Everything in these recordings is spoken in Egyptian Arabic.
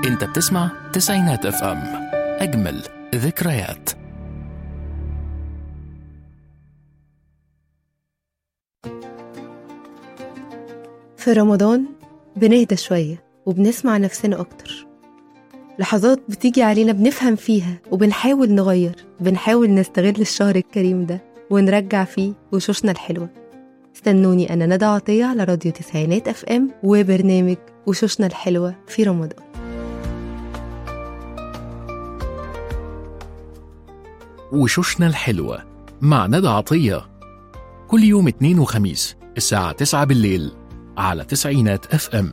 انت بتسمع تسعينات اف ام اجمل ذكريات في رمضان بنهدى شوية وبنسمع نفسنا أكتر لحظات بتيجي علينا بنفهم فيها وبنحاول نغير بنحاول نستغل الشهر الكريم ده ونرجع فيه وشوشنا الحلوة استنوني أنا ندى عطية على راديو تسعينات أف أم وبرنامج وشوشنا الحلوة في رمضان وشوشنا الحلوة مع ندى عطية كل يوم اثنين وخميس الساعة 9 بالليل على تسعينات اف ام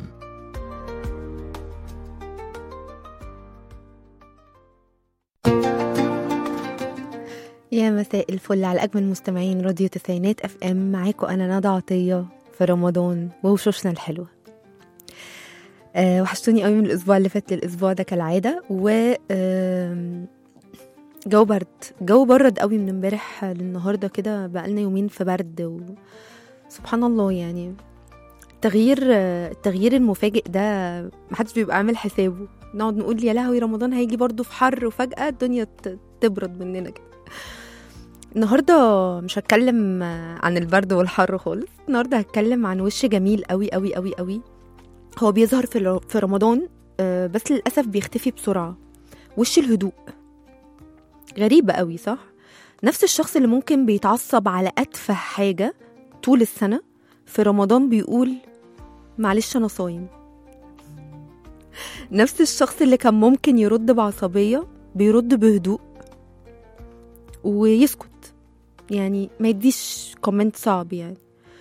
يا مساء الفل على أجمل مستمعين راديو تسعينات أف أم معاكم أنا ندى عطية في رمضان ووشوشنا الحلوة أه وحشتوني قوي من الأسبوع اللي فات للأسبوع ده كالعادة و آم، جو برد جو برد قوي من امبارح للنهارده كده بقالنا يومين في برد و... سبحان الله يعني التغيير التغيير المفاجئ ده محدش بيبقى عامل حسابه نقعد نقول يا لهوي رمضان هيجي برضه في حر وفجأة الدنيا ت- تبرد مننا كده النهارده مش هتكلم عن البرد والحر خالص النهارده هتكلم عن وش جميل قوي قوي قوي قوي هو بيظهر في الر- في رمضان آه، بس للاسف بيختفي بسرعه وش الهدوء غريبه قوي صح نفس الشخص اللي ممكن بيتعصب على اتفه حاجه طول السنه في رمضان بيقول معلش انا صايم نفس الشخص اللي كان ممكن يرد بعصبيه بيرد بهدوء ويسكت يعني ما يديش كومنت صعب يعني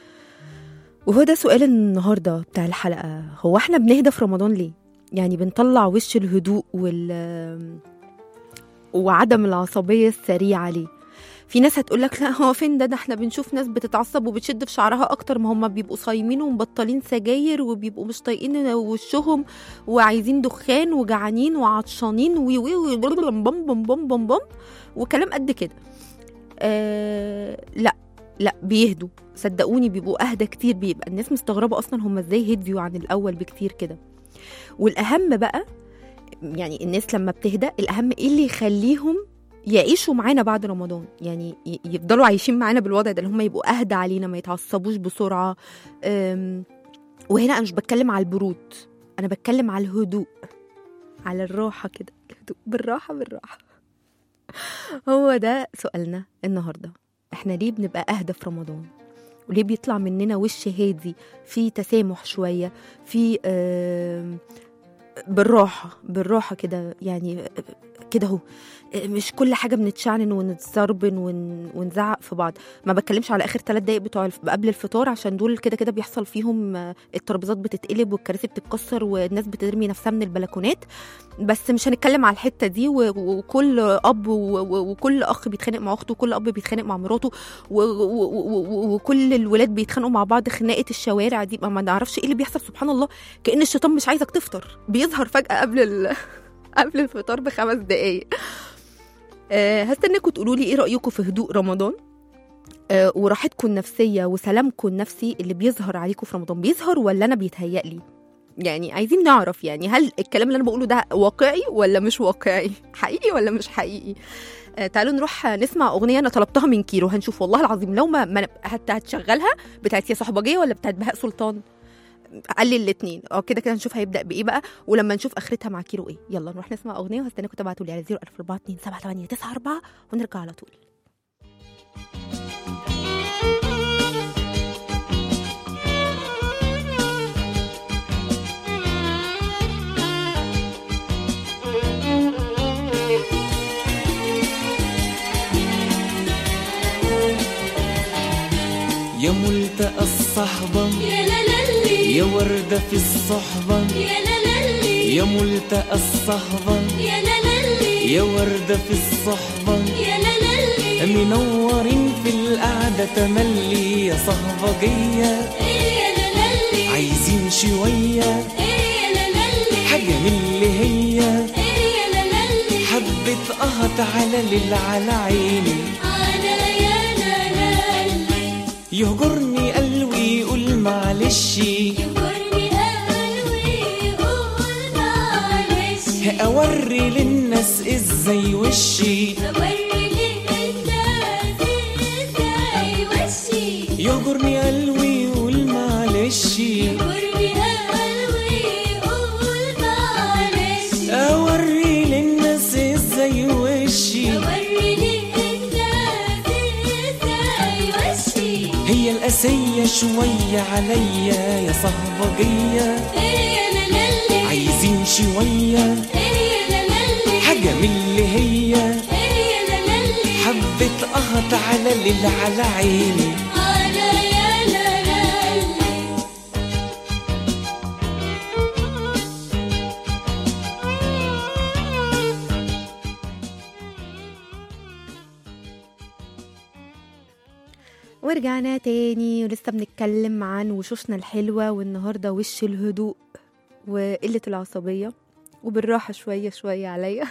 وهو ده سؤال النهارده بتاع الحلقه هو احنا بنهدى في رمضان ليه يعني بنطلع وش الهدوء وال وعدم العصبيه السريعه ليه في ناس هتقول لك لا هو فين ده ده احنا بنشوف ناس بتتعصب وبتشد في شعرها اكتر ما هم بيبقوا صايمين ومبطلين سجاير وبيبقوا مش طايقين وشهم وعايزين دخان وجعانين وعطشانين وي وي وي بم بم بم بم بم بم وكلام قد كده آه لا لا بيهدوا صدقوني بيبقوا اهدى كتير بيبقى الناس مستغربه اصلا هم ازاي هديوا عن الاول بكتير كده والاهم بقى يعني الناس لما بتهدى الاهم ايه اللي يخليهم يعيشوا معانا بعد رمضان يعني ي- يفضلوا عايشين معانا بالوضع ده اللي هم يبقوا اهدى علينا ما يتعصبوش بسرعه أم، وهنا انا مش بتكلم على البرود انا بتكلم على الهدوء على الراحه كده الهدوء بالراحه بالراحه هو ده سؤالنا النهارده احنا ليه بنبقى اهدى في رمضان وليه بيطلع مننا وش هادي في تسامح شويه في آم، بالراحه بالراحه كده يعني كده اهو مش كل حاجه بنتشعنن ونتزربن ون... ونزعق في بعض ما بتكلمش على اخر ثلاث دقايق بتوع الف... قبل الفطار عشان دول كده كده بيحصل فيهم آه، الترابيزات بتتقلب والكراسي بتتكسر والناس بترمي نفسها من البلكونات بس مش هنتكلم على الحته دي و... وكل اب و... و... وكل اخ بيتخانق مع اخته وكل اب بيتخانق مع مراته و... و... و... و... وكل الولاد بيتخانقوا مع بعض خناقه الشوارع دي ما ما نعرفش ايه اللي بيحصل سبحان الله كأن الشيطان مش عايزك تفطر بيظهر فجأة قبل ال... قبل الفطار بخمس دقايق أه هستناكم تقولوا لي ايه رأيكم في هدوء رمضان أه وراحتكم النفسية وسلامكم النفسي اللي بيظهر عليكم في رمضان بيظهر ولا انا بيتهيأ لي يعني عايزين نعرف يعني هل الكلام اللي انا بقوله ده واقعي ولا مش واقعي حقيقي ولا مش حقيقي آه تعالوا نروح نسمع اغنيه انا طلبتها من كيرو هنشوف والله العظيم لو ما, ما هت- هتشغلها بتاعت يا صحبجيه ولا بتاعت بهاء سلطان قال لي الاثنين اه كده كده نشوف هيبدا بايه بقى ولما نشوف اخرتها مع كيرو ايه يلا نروح نسمع اغنيه وهستناكم تبعتوا لي على 014278994 ونرجع على طول يا ملتقى الصحبة يا لا للي يا وردة في الصحبة يا لا للي يا ملتقى الصحبة يا لا للي يا وردة في الصحبة يا لا للي منورين في القعدة تملي يا صهبجية إيه يا لا للي عايزين شوية إيه يا لا للي حاجة من اللي هي إيه يا لا للي حبة قهط على ليل على عيني أنا يا لا للي يهجرني قلبي يقول معلش يغرني قلبي يقول معلش اوري للناس ازاي وشي أوري للناس إزاي وشي يهجرني قلبي يقول معلش قربي قلبي قول معلش اوري للناس ازاي وشي أوري للناس إزاي وشي هي القاسية شوية عليا يا صهبجية إيه لا لا لي عايزين شوية إيه لا لا لي حاجة من اللي هي إيه لا لا لي حبة قهط على اللي على عيني على يا لا لا لي ورجعنا تاني ولسه بنتكلم عن وشوشنا الحلوة والنهاردة وش الهدوء وقلة العصبية وبالراحة شوية شوية عليا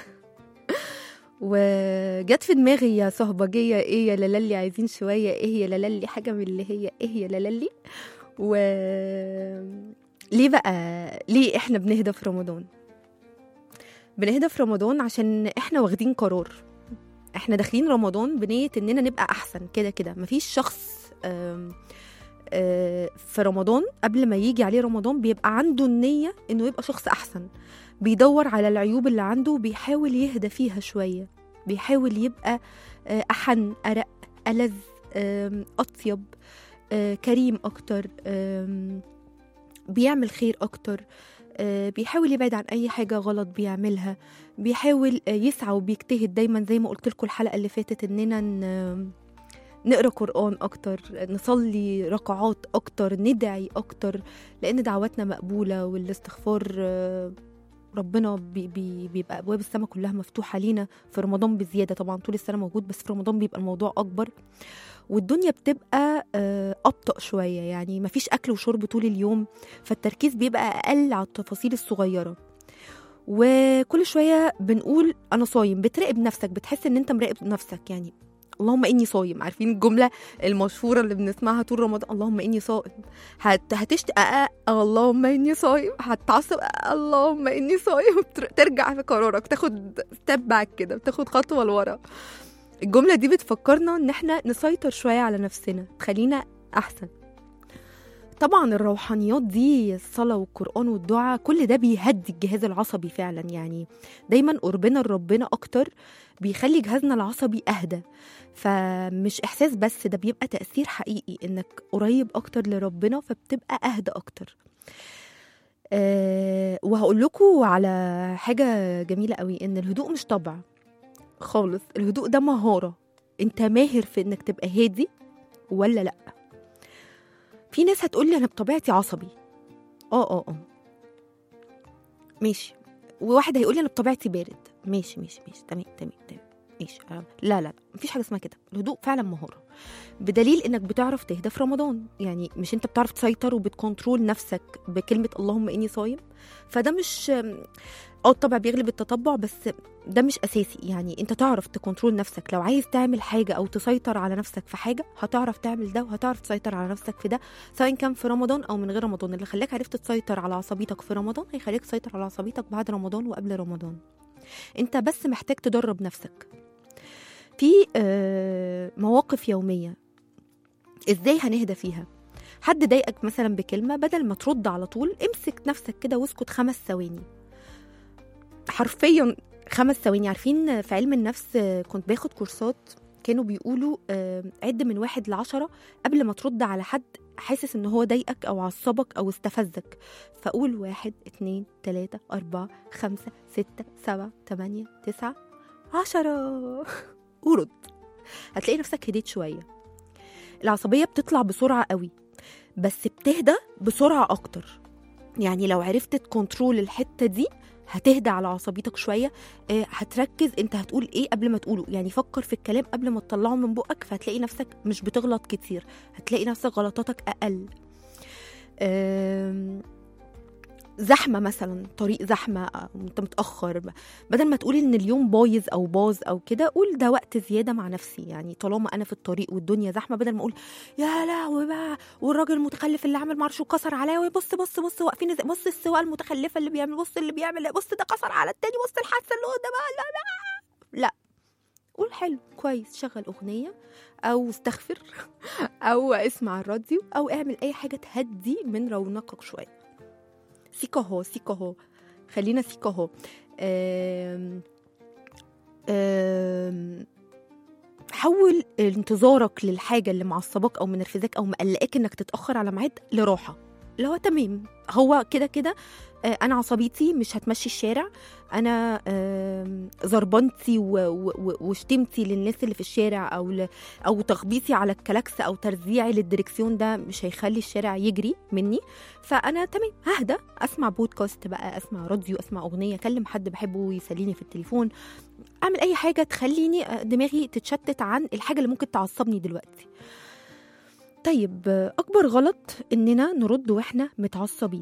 وجت في دماغي يا صهبجية ايه يا لالي عايزين شوية ايه يا لالي حاجة من اللي هي ايه يا لالي و ليه بقى ليه احنا بنهدى في رمضان بنهدى في رمضان عشان احنا واخدين قرار احنا داخلين رمضان بنية اننا نبقى احسن كده كده مفيش شخص آم، آه، في رمضان قبل ما يجي عليه رمضان بيبقى عنده النية انه يبقى شخص احسن بيدور على العيوب اللي عنده وبيحاول يهدى فيها شوية بيحاول يبقى آه، أحن أرق ألذ آم، أطيب آه، كريم أكتر آم، بيعمل خير أكتر آه، بيحاول يبعد عن أي حاجة غلط بيعملها بيحاول آه، يسعى وبيجتهد دايما زي ما قلت لكم الحلقة اللي فاتت إننا ن- نقرا قرآن أكتر نصلي ركعات أكتر ندعي أكتر لأن دعواتنا مقبولة والاستغفار آه، ربنا بي بي بيبقى أبواب السماء كلها مفتوحة لينا في رمضان بزيادة طبعا طول السنة موجود بس في رمضان بيبقى الموضوع أكبر والدنيا بتبقى آه، أبطأ شوية يعني مفيش أكل وشرب طول اليوم فالتركيز بيبقى أقل على التفاصيل الصغيرة وكل شوية بنقول أنا صايم بتراقب نفسك بتحس إن أنت مراقب نفسك يعني اللهم إني صايم عارفين الجملة المشهورة اللي بنسمعها طول رمضان اللهم إني صائم هت... هتشت أه اللهم إني صايم هتعصب أه اللهم إني صايم تر- ترجع في قرارك تاخد ستيب باك كده بتاخد خطوة لورا الجملة دي بتفكرنا إن إحنا نسيطر شوية على نفسنا تخلينا أحسن طبعا الروحانيات دي الصلاة والقرآن والدعاء كل ده بيهدي الجهاز العصبي فعلا يعني دايما قربنا لربنا أكتر بيخلي جهازنا العصبي أهدى فمش إحساس بس ده بيبقى تأثير حقيقي إنك قريب أكتر لربنا فبتبقى أهدى أكتر أه وهقول لكم على حاجة جميلة قوي إن الهدوء مش طبع خالص الهدوء ده مهارة انت ماهر في انك تبقى هادي ولا لا في ناس هتقولي انا بطبيعتي عصبي اه اه اه ماشي وواحد هيقولي انا بطبيعتي بارد ماشي ماشي ماشي تمام تمام تمام ماشي آه، لا لا لا مفيش حاجه اسمها كده الهدوء فعلا مهاره بدليل انك بتعرف تهدى في رمضان يعني مش انت بتعرف تسيطر وبتكنترول نفسك بكلمه اللهم اني صايم فده مش اه الطبع بيغلب التطبع بس ده مش اساسي يعني انت تعرف تكنترول نفسك لو عايز تعمل حاجه او تسيطر على نفسك في حاجه هتعرف تعمل ده وهتعرف تسيطر على نفسك في ده سواء كان في رمضان او من غير رمضان اللي خلاك عرفت تسيطر على عصبيتك في رمضان هيخليك تسيطر على عصبيتك بعد رمضان وقبل رمضان انت بس محتاج تدرب نفسك في آه، مواقف يوميه ازاي هنهدى فيها حد ضايقك مثلا بكلمه بدل ما ترد على طول امسك نفسك كده واسكت خمس ثواني حرفيا خمس ثواني عارفين في علم النفس آه، كنت باخد كورسات كانوا بيقولوا آه، عد من واحد لعشرة قبل ما ترد على حد حاسس ان هو ضايقك او عصبك او استفزك فقول واحد اتنين تلاتة اربعة خمسة ستة سبعة تمانية تسعة عشرة ورد هتلاقي نفسك هديت شوية العصبية بتطلع بسرعة قوي بس بتهدى بسرعة أكتر يعني لو عرفت تكنترول الحتة دي هتهدى على عصبيتك شوية آه، هتركز انت هتقول ايه قبل ما تقوله يعني فكر في الكلام قبل ما تطلعه من بقك فهتلاقي نفسك مش بتغلط كتير هتلاقي نفسك غلطاتك أقل آم، زحمه مثلا طريق زحمه أو انت متاخر بدل ما تقول ان اليوم بايظ او باظ او كده قول ده وقت زياده مع نفسي يعني طالما انا في الطريق والدنيا زحمه بدل ما اقول يا لهوي بقى والراجل المتخلف اللي عامل معرفش وكسر عليا بص بص بص واقفين إزاي، بص السواقه المتخلفه اللي بيعمل بص اللي بيعمل بص ده كسر على التاني بص الحادثه اللي قدام لا لا لا قول حلو كويس شغل اغنيه او استغفر او اسمع الراديو او اعمل اي حاجه تهدي من رونقك شويه سيكا هو سيكا هو خلينا سيكا هو آم، آم، حول انتظارك للحاجه اللي معصباك او منرفزاك او مقلقاك انك تتاخر على ميعاد لراحه اللي هو تمام هو كده كده آه، انا عصبيتي مش هتمشي الشارع انا آم، ضربنتي و- و- و- وشتمتي للناس اللي في الشارع او ل... او تخبيطي على الكلاكس او ترزيعي للدركسيون ده مش هيخلي الشارع يجري مني فانا تمام ههدى اسمع بودكاست بقى اسمع راديو اسمع اغنيه اكلم حد بحبه يسليني في التليفون اعمل اي حاجه تخليني آه، دماغي تتشتت عن الحاجه اللي ممكن تعصبني دلوقتي طيب آه، اكبر غلط اننا نرد واحنا متعصبين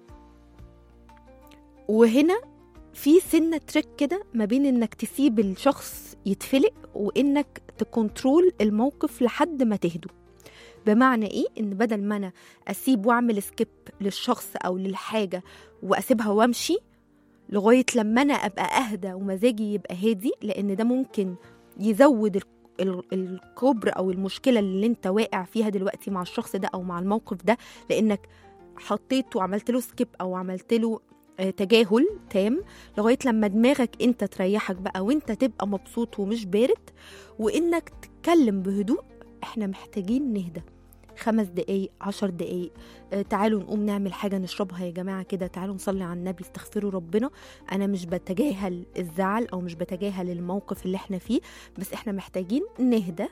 وهنا في سنة تريك كده ما بين انك تسيب الشخص يتفلق وانك تكنترول الموقف لحد ما تهدوا بمعنى ايه ان بدل ما انا اسيب واعمل سكيب للشخص او للحاجة واسيبها وامشي لغاية لما انا ابقى اهدى ومزاجي يبقى هادي لان ده ممكن يزود ال- ال- الكبر او المشكلة اللي انت واقع فيها دلوقتي مع الشخص ده او مع الموقف ده لانك حطيته وعملت له سكيب او عملت له آه، تجاهل تام لغايه لما دماغك انت تريحك بقى وانت تبقى مبسوط ومش بارد وانك تتكلم بهدوء احنا محتاجين نهدى خمس دقايق عشر دقايق آه تعالوا نقوم نعمل حاجة نشربها يا جماعة كده تعالوا نصلي على النبي استغفروا ربنا أنا مش بتجاهل الزعل أو مش بتجاهل الموقف اللي احنا فيه بس احنا محتاجين نهدى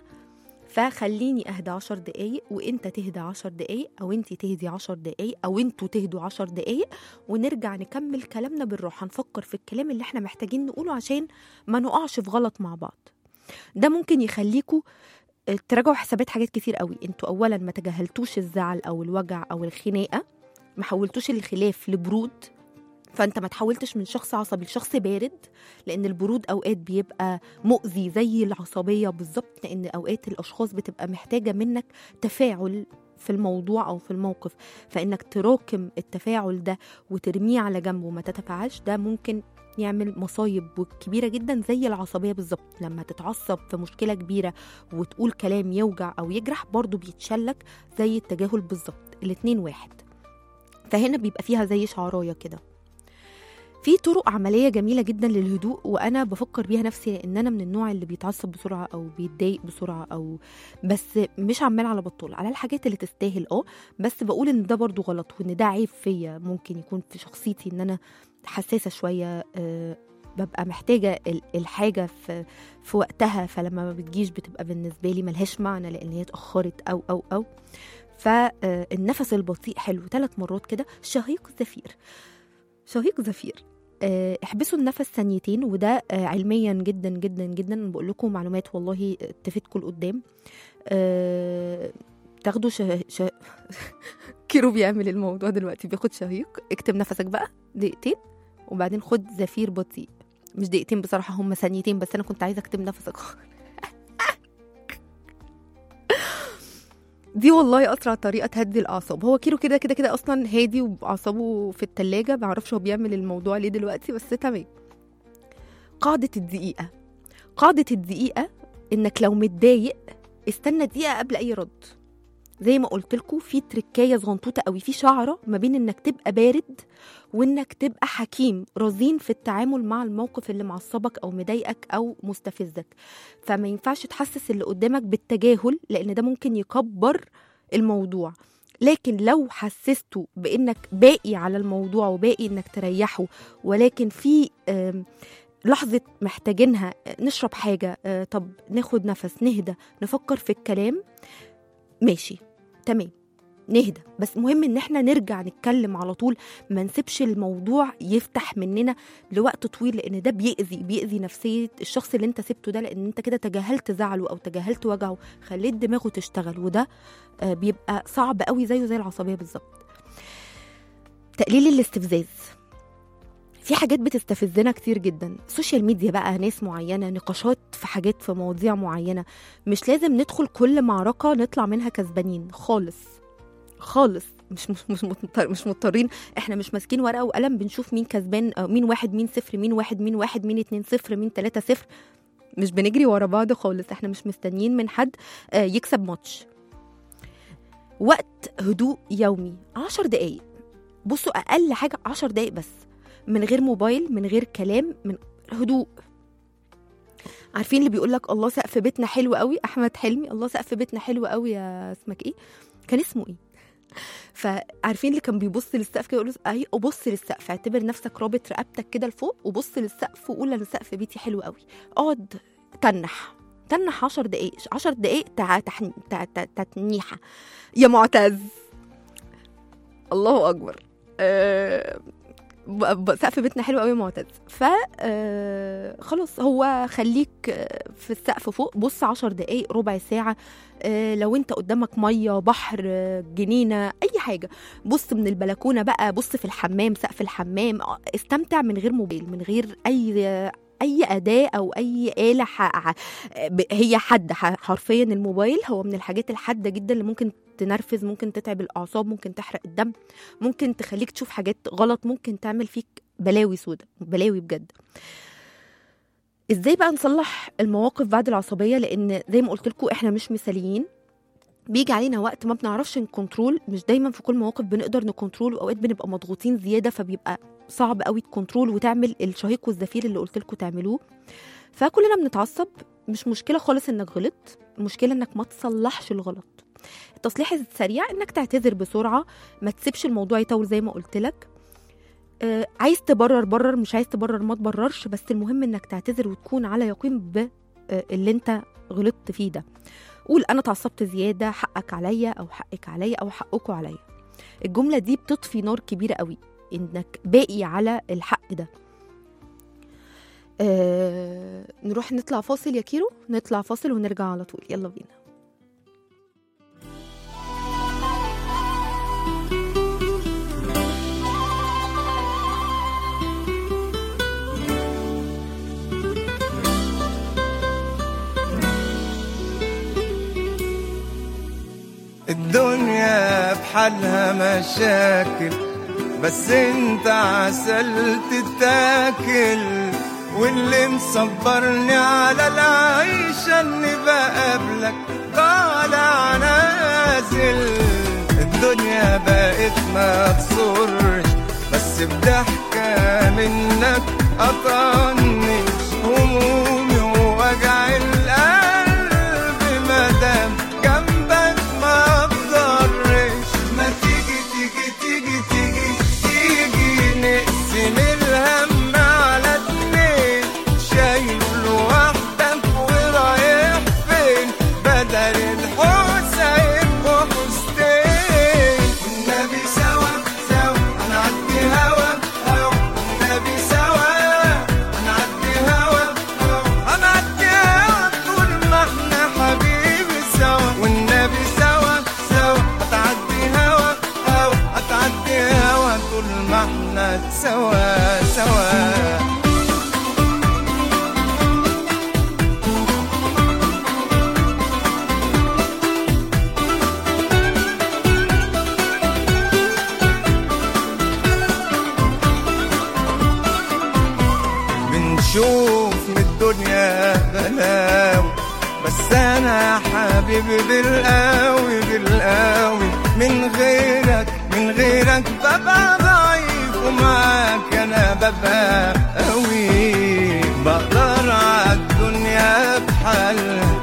فخليني اهدى عشر دقايق وانت تهدى عشر دقايق او انت تهدي عشر دقايق او انتوا تهدوا عشر دقايق ونرجع نكمل كلامنا بالراحه نفكر في الكلام اللي احنا محتاجين نقوله عشان ما نقعش في غلط مع بعض ده ممكن يخليكوا آه، تراجعوا حسابات حاجات كتير قوي انتوا اولا ما تجاهلتوش الزعل او الوجع او الخناقه ما حولتوش الخلاف لبرود فانت ما تحولتش من شخص عصبي لشخص بارد لان البرود اوقات بيبقى مؤذي زي العصبيه بالظبط لان اوقات الاشخاص بتبقى محتاجه منك تفاعل في الموضوع او في الموقف فانك تراكم التفاعل ده وترميه على جنب وما تتفاعلش ده ممكن يعمل مصايب كبيره جدا زي العصبيه بالظبط لما تتعصب في مشكله كبيره وتقول كلام يوجع او يجرح برضه بيتشلك زي التجاهل بالظبط الاتنين واحد فهنا بيبقى فيها زي شعرايه كده في طرق عمليه جميله جدا للهدوء وانا بفكر بيها نفسي لان انا من النوع اللي بيتعصب بسرعه او بيتضايق بسرعه او بس مش عمال على بطال على الحاجات اللي تستاهل اه بس بقول ان ده برضو غلط وان ده عيب فيا ممكن يكون في شخصيتي ان انا حساسه شويه أه ببقى محتاجه ال- الحاجه في في وقتها فلما ما بتجيش بتبقى بالنسبه لي ملهاش معنى لان هي اتاخرت او او او فالنفس البطيء حلو ثلاث مرات كده شهيق زفير شهيق زفير آه، احبسوا النفس ثانيتين وده آه، علميا جدا جدا جدا أنا بقول لكم معلومات والله تفيدكم لقدام آه، تاخدوا شه... شه... كيرو بيعمل الموضوع دلوقتي بياخد شهيق اكتب نفسك بقى دقيقتين وبعدين خد زفير بطيء مش دقيقتين بصراحة هم ثانيتين بس أنا كنت عايزة أكتب نفسك دي والله اسرع طريقه تهدي الاعصاب هو كيلو كده كده كده اصلا هادي واعصابه في التلاجة معرفش هو بيعمل الموضوع ليه دلوقتي بس تمام قاعده الدقيقه قاعده الدقيقه انك لو متضايق استنى دقيقه قبل اي رد زي ما قلت لكم في تركايه صغنطوطه قوي في شعره ما بين انك تبقى بارد وانك تبقى حكيم رزين في التعامل مع الموقف اللي معصبك او مضايقك او مستفزك فما ينفعش تحسس اللي قدامك بالتجاهل لان ده ممكن يكبر الموضوع لكن لو حسسته بانك باقي على الموضوع وباقي انك تريحه ولكن في آم، لحظة محتاجينها آه، نشرب حاجة آه، طب ناخد نفس نهدى نفكر في الكلام ماشي تمام نهدى بس مهم ان احنا نرجع نتكلم على طول ما نسيبش الموضوع يفتح مننا لوقت طويل لان ده بيأذي بيأذي نفسية الشخص اللي انت سبته ده لان انت كده تجاهلت زعله او تجاهلت وجعه خليت دماغه تشتغل وده آه، بيبقى صعب قوي زيه زي العصبية بالظبط تقليل الاستفزاز في حاجات بتستفزنا كتير جدا سوشيال ميديا بقى ناس معينة نقاشات في حاجات في مواضيع معينة مش لازم ندخل كل معركة نطلع منها كسبانين خالص خالص مش مش مش, مضطر مش مضطرين احنا مش ماسكين ورقه وقلم بنشوف مين كسبان أو مين واحد مين صفر مين واحد مين واحد مين اتنين صفر مين تلاته صفر مش بنجري ورا بعض خالص احنا مش مستنيين من حد آه، يكسب ماتش وقت هدوء يومي عشر دقايق بصوا اقل حاجه عشر دقايق بس من غير موبايل من غير كلام من هدوء عارفين اللي بيقول لك الله سقف بيتنا حلو قوي احمد حلمي الله سقف بيتنا حلو قوي يا اسمك ايه كان اسمه ايه فعارفين اللي كان بيبص للسقف كده يقول له اهي بص للسقف اعتبر نفسك رابط رقبتك كده لفوق وبص للسقف وقول انا سقف بيتي حلو قوي اقعد تنح تنح 10 دقايق 10 دقايق تع... تح... تع... تع... تتنيحه يا معتز الله اكبر أه... ب- ب- سقف بيتنا حلو قوي يا معتز ف آه، خلاص هو خليك آه، في السقف فوق بص عشر دقايق ربع ساعة آه، لو انت قدامك مية بحر آه، جنينة أي حاجة بص من البلكونة بقى بص في الحمام سقف الحمام آه، استمتع من غير موبايل من غير أي أي أداة أو أي آلة ح- ح- ب- هي حد ح- حرفيا الموبايل هو من الحاجات الحادة جدا اللي ممكن تنرفز ممكن تتعب الأعصاب ممكن تحرق الدم ممكن تخليك تشوف حاجات غلط ممكن تعمل فيك بلاوي سودة بلاوي بجد ازاي بقى نصلح المواقف بعد العصبيه لان زي ما قلت لكم احنا مش مثاليين بيجي علينا وقت ما بنعرفش نكنترول مش دايما في كل مواقف بنقدر نكنترول واوقات بنبقى مضغوطين زياده فبيبقى صعب قوي تكنترول وتعمل الشهيق والزفير اللي قلت لكم تعملوه فكلنا بنتعصب مش مشكله خالص انك غلطت المشكله انك ما تصلحش الغلط التصليح السريع انك تعتذر بسرعه ما تسيبش الموضوع يطول زي ما قلت لك آه، عايز تبرر برر مش عايز تبرر ما تبررش بس المهم انك تعتذر وتكون على يقين باللي انت غلطت فيه ده قول انا اتعصبت زياده حقك عليا او حقك عليا او حقكوا عليا الجمله دي بتطفي نار كبيره قوي انك باقي على الحق ده آه نروح نطلع فاصل يا كيرو نطلع فاصل ونرجع على طول يلا بينا الدنيا بحالها مشاكل بس انت عسل تتاكل واللي مصبرني على العيشة اني بقابلك طالع نازل الدنيا بقت ما تصرش بس بضحكة منك قطعنيش همومي ووجع القلب مادام جنبك ما بضرش ما تيجي تيجي تيجي تيجي تيجي نقسم الهم على اتنين شايل لوحدك ورايح فين بدل الحسين وحسين والنبي سوا سوا هنعدي هوا هوا والنبي سوا هنعدي هوا هوا هنعدي هوا طول ما احنا حبيبي سوا والنبي سوا سوا هتعدي هوا هوا هتعدي هوا طول ما احنا سوا سوا بنشوف من الدنيا بلاوي بس انا حبيبي بالقوي بالقوي من غيرك من غيرك ببقى ضعيف ومعاك انا ببقى قوي بقدر عالدنيا بحالها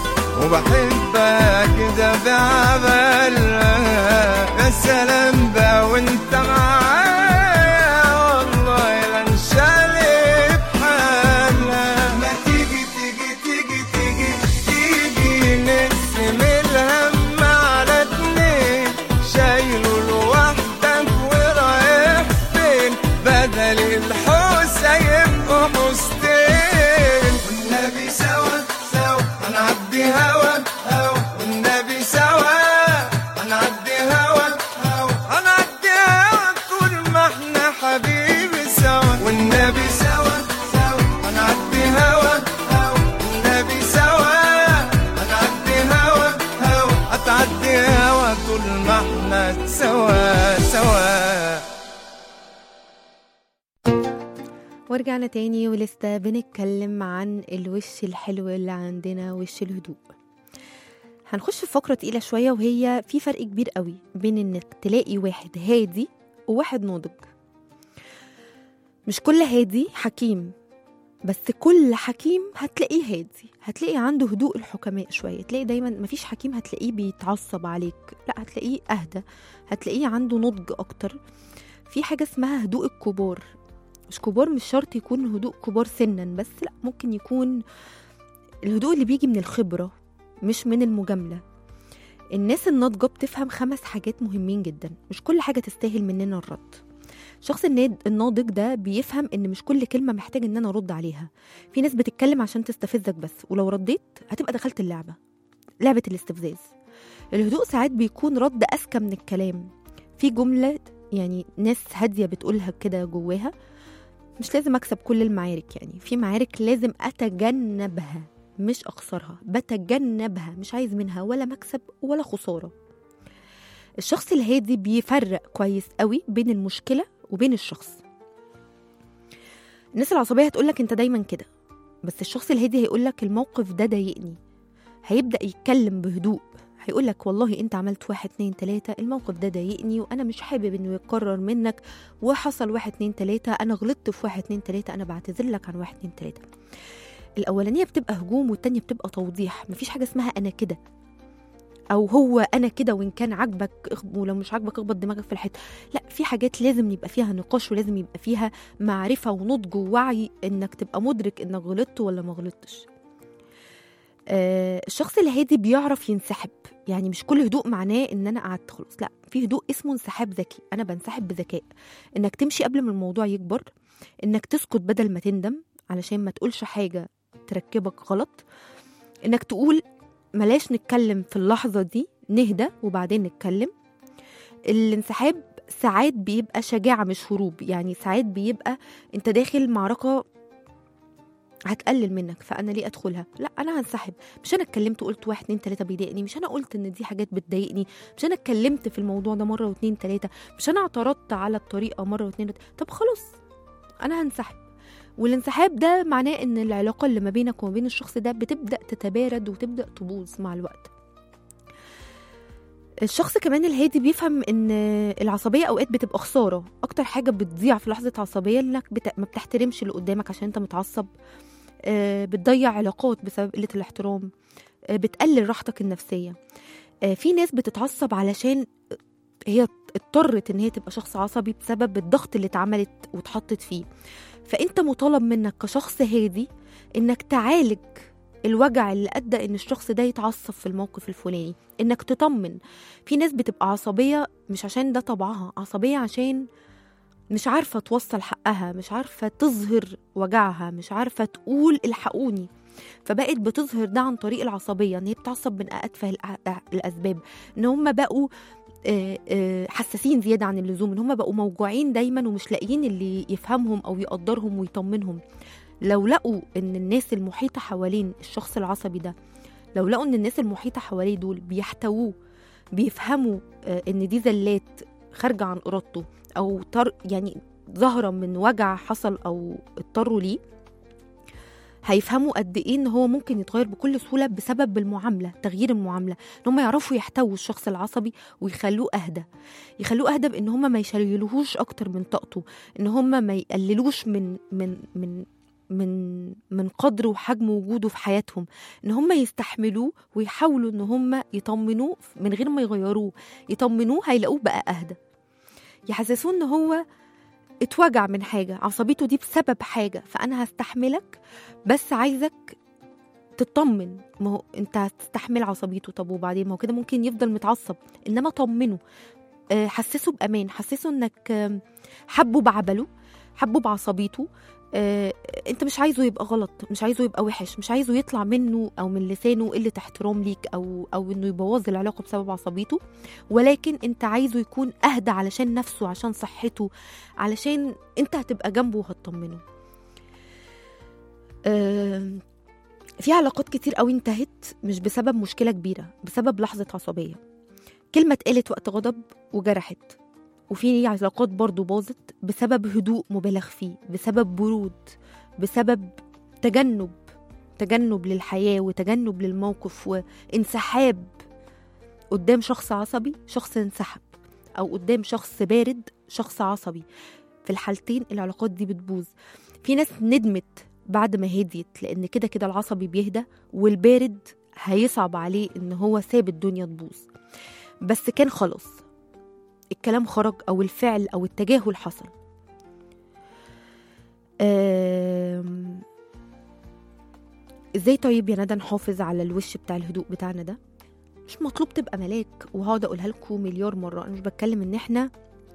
وبحبك كده بعبالها يا سلام بقى وانت معايا والله لا انشالي بحالها ما تيجي تيجي تيجي تيجي تيجي نقسم الهم على اتنين شايله لوحدك ورايح فين بدل الحسين وحسين والنبي سوا سوا هنعدي هوا هوا والنبي سوا هنعدي هوا هوا هنعدي ورجعنا تاني ولسه بنتكلم عن الوش الحلو اللي عندنا وش الهدوء هنخش في فقرة تقيلة شوية وهي في فرق كبير قوي بين انك تلاقي واحد هادي وواحد ناضج مش كل هادي حكيم بس كل حكيم هتلاقيه هادي هتلاقي عنده هدوء الحكماء شوية تلاقي دايما مفيش حكيم هتلاقيه بيتعصب عليك لا هتلاقيه أهدى هتلاقيه عنده نضج أكتر في حاجة اسمها هدوء الكبار مش كبار مش شرط يكون هدوء كبار سنا بس لا ممكن يكون الهدوء اللي بيجي من الخبرة مش من المجاملة الناس الناضجة بتفهم خمس حاجات مهمين جدا مش كل حاجة تستاهل مننا الرد الشخص الناد- الناضج ده بيفهم ان مش كل كلمة محتاج ان انا ارد عليها في ناس بتتكلم عشان تستفزك بس ولو رديت هتبقى دخلت اللعبة لعبة الاستفزاز الهدوء ساعات بيكون رد أذكى من الكلام في جملة يعني ناس هادية بتقولها كده جواها مش لازم أكسب كل المعارك يعني في معارك لازم أتجنبها مش أخسرها بتجنبها مش عايز منها ولا مكسب ولا خسارة الشخص الهادي بيفرق كويس قوي بين المشكلة وبين الشخص الناس العصبية هتقولك انت دايما كده بس الشخص الهادي هيقولك الموقف ده ضايقني هيبدأ يتكلم بهدوء هيقولك والله انت عملت واحد اتنين تلاتة الموقف ده ضايقني وانا مش حابب انه يتكرر منك وحصل واحد اتنين تلاتة انا غلطت في واحد اتنين تلاتة انا بعتذر لك عن واحد اتنين تلاتة الاولانية بتبقى هجوم والتانية بتبقى توضيح مفيش حاجة اسمها انا كده او هو انا كده وان كان عاجبك اخ- ولو مش عاجبك اخبط دماغك في الحيط لا في حاجات لازم يبقى فيها نقاش ولازم يبقى فيها معرفه ونضج ووعي انك تبقى مدرك انك غلطت ولا ما غلطتش آه الشخص الهادي بيعرف ينسحب يعني مش كل هدوء معناه ان انا قعدت خلاص لا في هدوء اسمه انسحاب ذكي انا بنسحب بذكاء انك تمشي قبل ما الموضوع يكبر انك تسكت بدل ما تندم علشان ما تقولش حاجه تركبك غلط انك تقول ملاش نتكلم في اللحظة دي نهدى وبعدين نتكلم الانسحاب ساعات بيبقى شجاعة مش هروب يعني ساعات بيبقى انت داخل معركة هتقلل منك فانا ليه ادخلها لا انا هنسحب مش انا اتكلمت وقلت واحد اتنين تلاته بيضايقني مش انا قلت ان دي حاجات بتضايقني مش انا اتكلمت في الموضوع ده مره واتنين تلاته مش انا اعترضت على الطريقه مره واتنين تلاته طب خلاص انا هنسحب والانسحاب ده معناه ان العلاقه اللي ما بينك وما بين الشخص ده بتبدا تتبارد وتبدا تبوظ مع الوقت الشخص كمان الهادي بيفهم ان العصبيه اوقات بتبقى خساره اكتر حاجه بتضيع في لحظه عصبيه انك بت... ما بتحترمش اللي قدامك عشان انت متعصب آه، بتضيع علاقات بسبب قله الاحترام آه، بتقلل راحتك النفسيه آه، في ناس بتتعصب علشان هي اضطرت ان هي تبقى شخص عصبي بسبب الضغط اللي اتعملت واتحطت فيه فانت مطالب منك كشخص هادي انك تعالج الوجع اللي ادى ان الشخص ده يتعصب في الموقف الفلاني انك تطمن في ناس بتبقى عصبيه مش عشان ده طبعها عصبيه عشان مش عارفه توصل حقها مش عارفه تظهر وجعها مش عارفه تقول الحقوني فبقت بتظهر ده عن طريق العصبيه ان هي بتعصب من اتفه الأ- الاسباب ان هم بقوا آه، آه، حساسين زياده عن اللزوم ان هم بقوا موجوعين دايما ومش لاقيين اللي يفهمهم او يقدرهم ويطمنهم لو لقوا ان الناس المحيطه حوالين الشخص العصبي ده لو لقوا ان الناس المحيطه حواليه دول بيحتووه بيفهموا آه، ان دي زلات خارجه عن ارادته او طر يعني ظاهره من وجع حصل او اضطروا ليه هيفهموا قد ايه ان هو ممكن يتغير بكل سهوله بسبب المعامله تغيير المعامله ان هم يعرفوا يحتووا الشخص العصبي ويخلوه اهدى يخلوه اهدى بان هم ما يشيلوهوش اكتر من طاقته ان هم ما يقللوش من من من من من قدر وحجم وجوده في حياتهم ان هم يستحملوه ويحاولوا ان هم يطمنوه من غير ما يغيروه يطمنوه هيلاقوه بقى اهدى يحسسوه ان هو اتوجع من حاجه عصبيته دي بسبب حاجه فانا هستحملك بس عايزك تطمن ما هو انت هتستحمل عصبيته طب وبعدين ما هو كده ممكن يفضل متعصب انما طمنه آه، حسسه بامان حسسه انك آم، حبه بعبله حبه بعصبيته آه، انت مش عايزه يبقى غلط مش عايزه يبقى وحش مش عايزه يطلع منه او من لسانه قله احترام ليك او او انه يبوظ العلاقه بسبب عصبيته ولكن انت عايزه يكون اهدى علشان نفسه عشان صحته علشان انت هتبقى جنبه وهتطمنه آم، في علاقات كتير قوي انتهت مش بسبب مشكله كبيره بسبب لحظه عصبيه كلمه اتقالت وقت غضب وجرحت وفي علاقات برضو باظت بسبب هدوء مبالغ فيه بسبب برود بسبب تجنب تجنب للحياة وتجنب للموقف وانسحاب قدام شخص عصبي شخص انسحب أو قدام شخص بارد شخص عصبي في الحالتين العلاقات دي بتبوظ في ناس ندمت بعد ما هديت لأن كده كده العصبي بيهدى والبارد هيصعب عليه إن هو ساب الدنيا تبوظ بس كان خلاص الكلام خرج أو الفعل أو التجاهل حصل آم، ازاي طيب يا ندى نحافظ على الوش بتاع الهدوء بتاعنا ده مش مطلوب تبقى ملاك وهقعد اقولها لكم مليار مره انا مش بتكلم ان احنا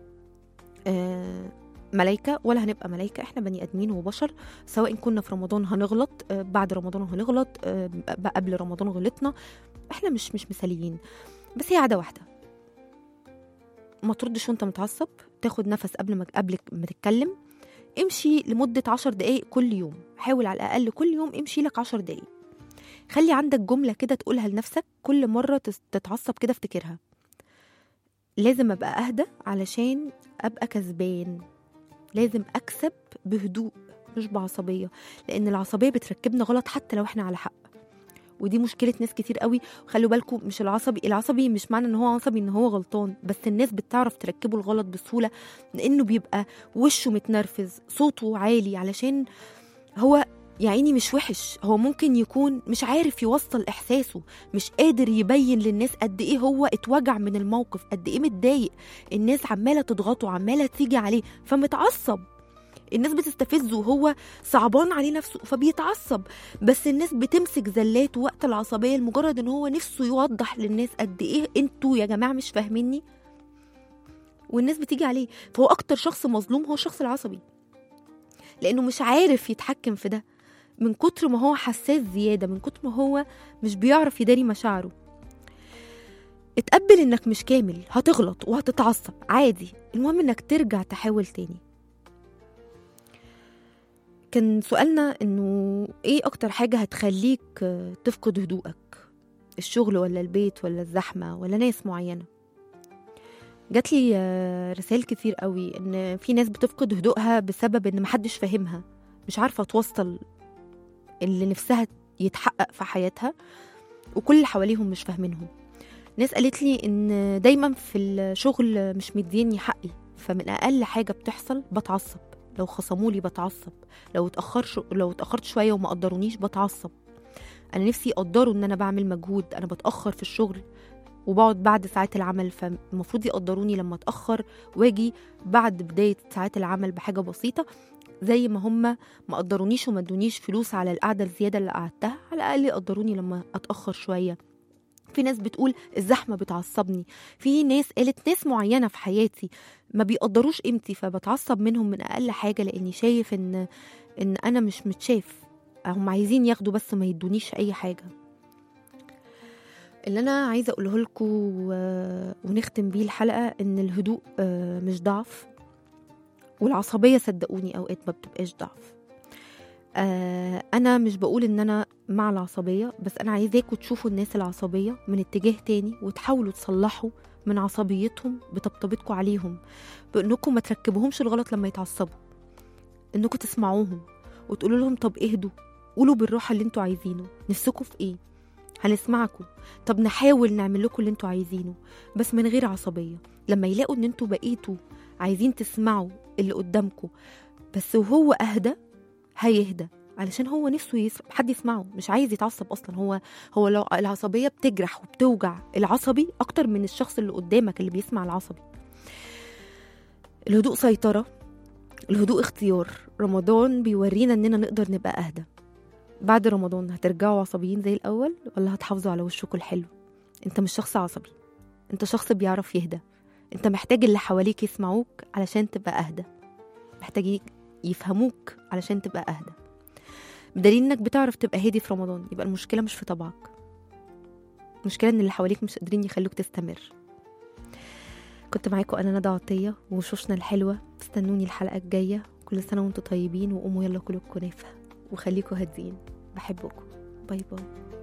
آه ملايكة ولا هنبقى ملايكة احنا بني ادمين وبشر سواء كنا في رمضان هنغلط آه بعد رمضان هنغلط آه بقى قبل رمضان غلطنا احنا مش مش مثاليين بس هي عادة واحدة ما تردش وانت متعصب تاخد نفس قبل ما قبل ما تتكلم امشي لمدة عشر دقايق كل يوم حاول على الأقل كل يوم امشي لك عشر دقايق خلي عندك جملة كده تقولها لنفسك كل مرة تس- تتعصب كده افتكرها لازم أبقى أهدى علشان أبقى كسبان لازم أكسب بهدوء مش بعصبية لأن العصبية بتركبنا غلط حتى لو احنا على حق ودي مشكلة ناس كتير قوي وخلوا بالكم مش العصبي العصبي مش معنى ان هو عصبي ان هو غلطان بس الناس بتعرف تركبه الغلط بسهولة لانه بيبقى وشه متنرفز صوته عالي علشان هو يا عيني مش وحش هو ممكن يكون مش عارف يوصل احساسه مش قادر يبين للناس قد ايه هو اتوجع من الموقف قد ايه متضايق الناس عماله تضغطه عماله تيجي عليه فمتعصب الناس بتستفزه وهو صعبان عليه نفسه فبيتعصب بس الناس بتمسك زلاته وقت العصبيه لمجرد ان هو نفسه يوضح للناس قد ايه انتوا يا جماعه مش فاهميني والناس بتيجي عليه فهو اكتر شخص مظلوم هو الشخص العصبي لانه مش عارف يتحكم في ده من كتر ما هو حساس زياده من كتر ما هو مش بيعرف يداري مشاعره اتقبل انك مش كامل هتغلط وهتتعصب عادي المهم انك ترجع تحاول تاني كان سؤالنا انه ايه اكتر حاجة هتخليك آه، تفقد هدوءك الشغل ولا البيت ولا الزحمة ولا ناس معينة جات لي آه، رسائل كتير قوي ان في ناس بتفقد هدوءها بسبب ان محدش فاهمها مش عارفة توصل اللي نفسها يتحقق في حياتها وكل اللي حواليهم مش فاهمينهم ناس قالت لي ان دايما في الشغل مش مديني حقي فمن اقل حاجه بتحصل بتعصب لو خصمولي بتعصب لو اتاخر شو... لو اتاخرت شويه وما قدرونيش بتعصب انا نفسي يقدروا ان انا بعمل مجهود انا بتاخر في الشغل وبقعد بعد ساعات العمل فالمفروض يقدروني لما اتاخر واجي بعد بدايه ساعات العمل بحاجه بسيطه زي ما هم ما قدرونيش وما ادونيش فلوس على القعده الزياده اللي قعدتها على الاقل يقدروني لما اتاخر شويه في ناس بتقول الزحمه بتعصبني في ناس قالت ناس معينه في حياتي ما بيقدروش قيمتي فبتعصب منهم من اقل حاجه لاني شايف ان ان انا مش متشاف هم عايزين ياخدوا بس ما يدونيش اي حاجه اللي انا عايزه اقوله لكم ونختم بيه الحلقه ان الهدوء آه، مش ضعف والعصبيه صدقوني اوقات ما بتبقاش ضعف آه، انا مش بقول ان انا مع العصبيه بس انا عايزاكم تشوفوا الناس العصبيه من اتجاه تاني وتحاولوا تصلحوا من عصبيتهم بطبطبتكم عليهم بانكم ما تركبوهمش الغلط لما يتعصبوا انكم تسمعوهم وتقولوا لهم طب اهدوا قولوا بالراحه اللي انتوا عايزينه نفسكم في ايه هنسمعكم طب نحاول نعمل لكم اللي انتوا عايزينه بس من غير عصبيه لما يلاقوا ان انتوا بقيتوا عايزين تسمعوا اللي قدامكم بس وهو اهدى هيهدى علشان هو نفسه يس... حد يسمعه مش عايز يتعصب اصلا هو هو لو العصبيه بتجرح وبتوجع العصبي اكتر من الشخص اللي قدامك اللي بيسمع العصبي الهدوء سيطره الهدوء اختيار رمضان بيورينا اننا نقدر نبقى اهدى بعد رمضان هترجعوا عصبيين زي الاول ولا هتحافظوا على وشكوا الحلو انت مش شخص عصبي انت شخص بيعرف يهدى انت محتاج اللي حواليك يسمعوك علشان تبقى اهدى محتاجين يفهموك علشان تبقى اهدى بدليل انك بتعرف تبقى هادي في رمضان يبقى المشكله مش في طبعك المشكله ان اللي حواليك مش قادرين يخلوك تستمر كنت معاكم انا ندى عطيه وشوشنا الحلوه استنوني الحلقه الجايه كل سنه وانتم طيبين وقوموا يلا كلوا الكنافه وخليكوا هاديين بحبكم باي باي